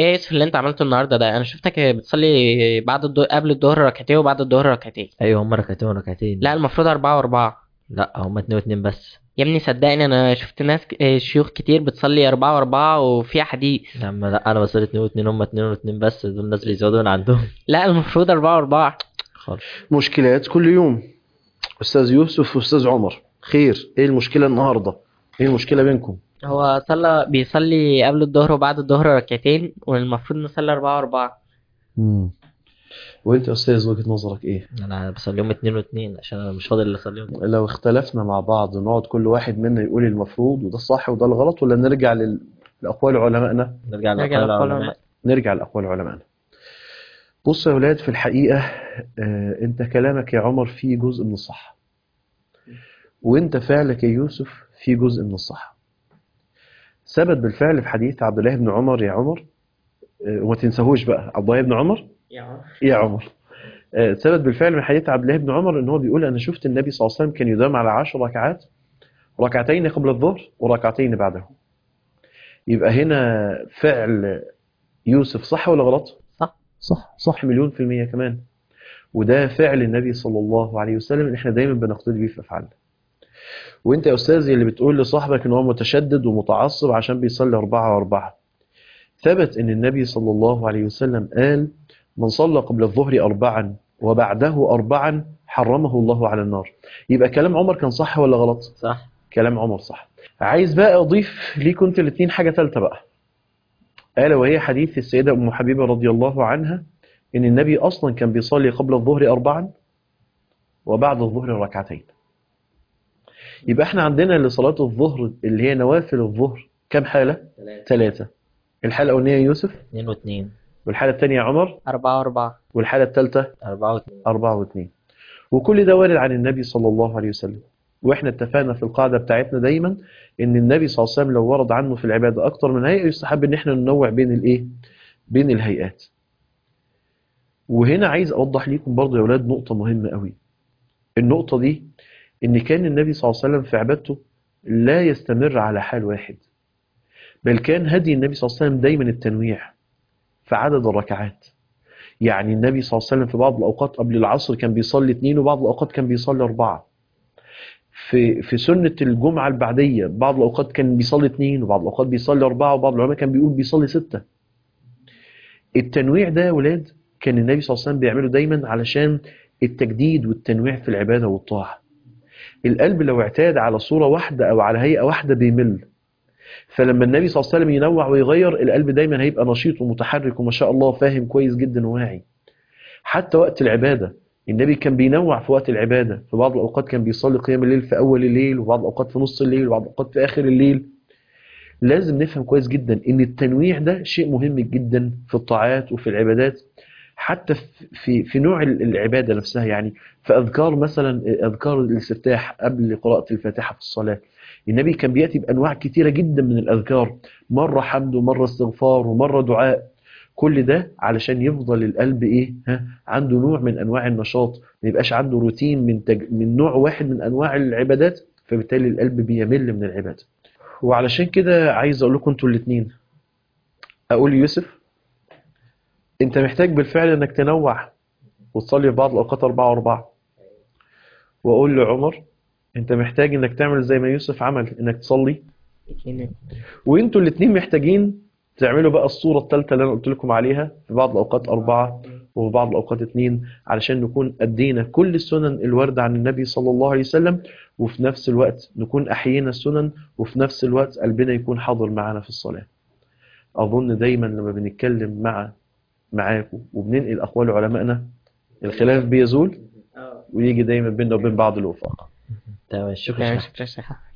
ايه يا يوسف اللي انت عملته النهارده ده انا شفتك بتصلي بعد الظهر قبل الظهر ركعتين وبعد الظهر ركعتين ايوه هم ركعتين وركعتين لا المفروض أربعة وأربعة لا هم اتنين واتنين بس يا ابني صدقني انا شفت ناس ك- آه، شيوخ كتير بتصلي أربعة وأربعة وفي حديث يا عم لا انا بصلي اتنين واتنين هم اتنين واتنين بس دول الناس بيزودوا من عندهم لا المفروض أربعة وأربعة خالص مشكلات كل يوم استاذ يوسف واستاذ عمر خير ايه المشكله النهارده ايه المشكله بينكم هو صلى بيصلي قبل الظهر وبعد الظهر ركعتين والمفروض نصلي أربعة وأربعة امم وانت يا استاذ وجهه نظرك ايه انا بصليهم اتنين واتنين عشان انا مش فاضي اللي اصليهم لو اختلفنا مع بعض نقعد كل واحد منا يقول المفروض وده الصح وده الغلط ولا نرجع لل- لاقوال علمائنا نرجع نرجع لأقوال لأقوال العلماء نرجع لاقوال علمائنا بص يا ولاد في الحقيقه آه، انت كلامك يا عمر فيه جزء من الصح وانت فعلك يا يوسف فيه جزء من الصح ثبت بالفعل في حديث عبد الله بن عمر يا عمر آه، وما تنساهوش بقى عبد الله بن عمر يا عمر آه، ثبت بالفعل من حديث عبد الله بن عمر ان هو بيقول انا شفت النبي صلى الله عليه وسلم كان يداوم على عشر ركعات ركعتين قبل الظهر وركعتين بعده يبقى هنا فعل يوسف صح ولا غلط صح. صح صح مليون في المية كمان وده فعل النبي صلى الله عليه وسلم اللي احنا دايما بنقتدي بيه في افعالنا وانت يا استاذ اللي بتقول لصاحبك ان هو متشدد ومتعصب عشان بيصلي اربعة واربعة ثبت ان النبي صلى الله عليه وسلم قال من صلى قبل الظهر أربعا وبعده أربعا حرمه الله على النار يبقى كلام عمر كان صح ولا غلط صح كلام عمر صح عايز بقى أضيف ليكم انتوا الاثنين حاجة ثالثة بقى ألا وهي حديث السيدة أم حبيبة رضي الله عنها إن النبي أصلا كان بيصلي قبل الظهر أربعا وبعد الظهر ركعتين يبقى احنا عندنا لصلاة الظهر اللي هي نوافل الظهر كم حالة؟ ثلاثة الحالة الأولانية يا يوسف اتنين واتنين والحالة الثانية يا عمر أربعة وأربعة والحالة الثالثة أربعة واتنين أربعة واثنين وكل ده وارد عن النبي صلى الله عليه وسلم واحنا اتفقنا في القاعدة بتاعتنا دايما ان النبي صلى الله عليه وسلم لو ورد عنه في العبادة اكتر من هيئة يستحب ان احنا ننوع بين الايه بين الهيئات وهنا عايز اوضح لكم برضه يا اولاد نقطة مهمة قوي النقطة دي ان كان النبي صلى الله عليه وسلم في عبادته لا يستمر على حال واحد بل كان هدي النبي صلى الله عليه وسلم دايما التنويع في عدد الركعات يعني النبي صلى الله عليه وسلم في بعض الأوقات قبل العصر كان بيصلي اثنين وبعض الأوقات كان بيصلي أربعة في في سنة الجمعة البعدية بعض الأوقات كان بيصلي اثنين وبعض الأوقات بيصلي أربعة وبعض العلماء كان بيقول بيصلي ستة التنويع ده يا ولاد كان النبي صلى الله عليه وسلم بيعمله دايما علشان التجديد والتنويع في العبادة والطاعة القلب لو اعتاد على صورة واحدة أو على هيئة واحدة بيمل فلما النبي صلى الله عليه وسلم ينوع ويغير القلب دايما هيبقى نشيط ومتحرك وما شاء الله فاهم كويس جدا وواعي حتى وقت العبادة النبي كان بينوع في وقت العبادة في بعض الأوقات كان بيصلي قيام الليل في أول الليل وبعض الأوقات في نص الليل وبعض الأوقات في آخر الليل لازم نفهم كويس جدا ان التنويع ده شيء مهم جدا في الطاعات وفي العبادات حتى في في نوع العبادة نفسها يعني في أذكار مثلا أذكار الاستفتاح قبل قراءة الفاتحة في الصلاة النبي كان بيأتي بأنواع كتيرة جدا من الأذكار مرة حمد ومرة استغفار ومرة دعاء كل ده علشان يفضل القلب إيه ها عنده نوع من أنواع النشاط ما يبقاش عنده روتين من تج... من نوع واحد من أنواع العبادات فبالتالي القلب بيمل من العبادة وعلشان كده عايز أقول لكم أنتوا الاتنين أقول يوسف أنت محتاج بالفعل إنك تنوع وتصلي في بعض الأوقات أربعة وأربعة وأقول لعمر أنت محتاج إنك تعمل زي ما يوسف عمل إنك تصلي وانتوا الاثنين محتاجين تعملوا بقى الصورة الثالثة اللي انا قلت لكم عليها في بعض الاوقات اربعة وفي بعض الاوقات اثنين علشان نكون ادينا كل السنن الواردة عن النبي صلى الله عليه وسلم وفي نفس الوقت نكون احيينا السنن وفي نفس الوقت قلبنا يكون حاضر معنا في الصلاة اظن دايما لما بنتكلم مع معاكم وبننقل اقوال علمائنا الخلاف بيزول ويجي دايما بيننا وبين بعض الوفاق تمام شكرا تمام شكرا شكرا